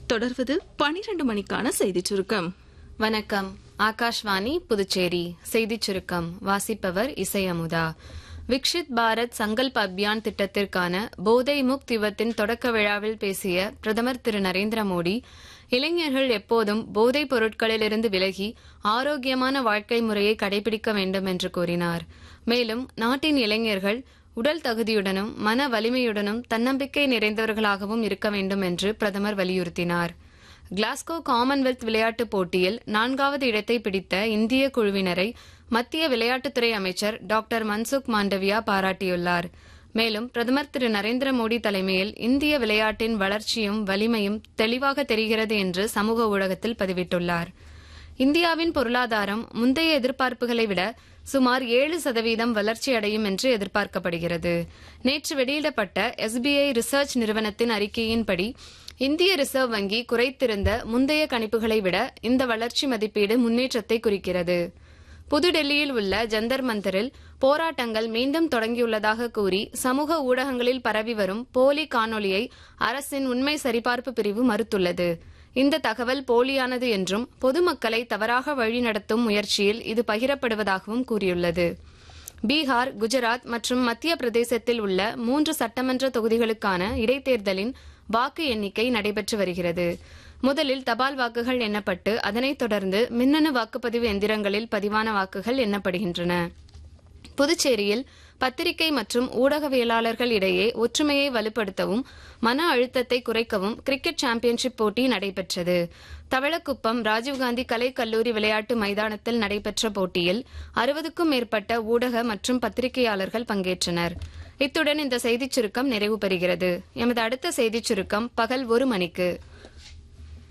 தொடர்வது பனிரெண்டு மணிக்கான செய்திச் சுருக்கம் வணக்கம் ஆகாஷ்வாணி புதுச்சேரி செய்திச் சுருக்கம் வாசிப்பவர் இசை அமுதா விக்ஷித் பாரத் சங்கல்ப் அபியான் திட்டத்திற்கான போதை முக் திவத்தின் தொடக்க விழாவில் பேசிய பிரதமர் திரு நரேந்திர மோடி இளைஞர்கள் எப்போதும் போதைப் பொருட்களிலிருந்து விலகி ஆரோக்கியமான வாழ்க்கை முறையை கடைபிடிக்க வேண்டும் என்று கூறினார் மேலும் நாட்டின் இளைஞர்கள் உடல் தகுதியுடனும் மன வலிமையுடனும் தன்னம்பிக்கை நிறைந்தவர்களாகவும் இருக்க வேண்டும் என்று பிரதமர் வலியுறுத்தினார் கிளாஸ்கோ காமன்வெல்த் விளையாட்டுப் போட்டியில் நான்காவது இடத்தை பிடித்த இந்திய குழுவினரை மத்திய விளையாட்டுத்துறை அமைச்சர் டாக்டர் மன்சுக் மாண்டவியா பாராட்டியுள்ளார் மேலும் பிரதமர் திரு நரேந்திர மோடி தலைமையில் இந்திய விளையாட்டின் வளர்ச்சியும் வலிமையும் தெளிவாக தெரிகிறது என்று சமூக ஊடகத்தில் பதிவிட்டுள்ளார் இந்தியாவின் பொருளாதாரம் முந்தைய எதிர்பார்ப்புகளை விட சுமார் ஏழு சதவீதம் வளர்ச்சி அடையும் என்று எதிர்பார்க்கப்படுகிறது நேற்று வெளியிடப்பட்ட எஸ்பிஐ ரிசர்ச் நிறுவனத்தின் அறிக்கையின்படி இந்திய ரிசர்வ் வங்கி குறைத்திருந்த முந்தைய கணிப்புகளை விட இந்த வளர்ச்சி மதிப்பீடு முன்னேற்றத்தை குறிக்கிறது புதுடெல்லியில் உள்ள ஜந்தர் மந்தரில் போராட்டங்கள் மீண்டும் தொடங்கியுள்ளதாக கூறி சமூக ஊடகங்களில் பரவி வரும் போலி காணொலியை அரசின் உண்மை சரிபார்ப்பு பிரிவு மறுத்துள்ளது இந்த தகவல் போலியானது என்றும் பொதுமக்களை தவறாக வழிநடத்தும் முயற்சியில் இது பகிரப்படுவதாகவும் கூறியுள்ளது பீகார் குஜராத் மற்றும் மத்திய பிரதேசத்தில் உள்ள மூன்று சட்டமன்ற தொகுதிகளுக்கான இடைத்தேர்தலின் வாக்கு எண்ணிக்கை நடைபெற்று வருகிறது முதலில் தபால் வாக்குகள் எண்ணப்பட்டு அதனைத் தொடர்ந்து மின்னணு வாக்குப்பதிவு எந்திரங்களில் பதிவான வாக்குகள் எண்ணப்படுகின்றன புதுச்சேரியில் பத்திரிகை மற்றும் ஊடகவியலாளர்கள் இடையே ஒற்றுமையை வலுப்படுத்தவும் மன அழுத்தத்தை குறைக்கவும் கிரிக்கெட் சாம்பியன்ஷிப் போட்டி நடைபெற்றது தவளக்குப்பம் ராஜீவ்காந்தி கலை கல்லூரி விளையாட்டு மைதானத்தில் நடைபெற்ற போட்டியில் அறுபதுக்கும் மேற்பட்ட ஊடக மற்றும் பத்திரிகையாளர்கள் பங்கேற்றனர் இத்துடன் இந்த செய்திச் சுருக்கம் நிறைவு பெறுகிறது எமது அடுத்த செய்திச் சுருக்கம் பகல் ஒரு மணிக்கு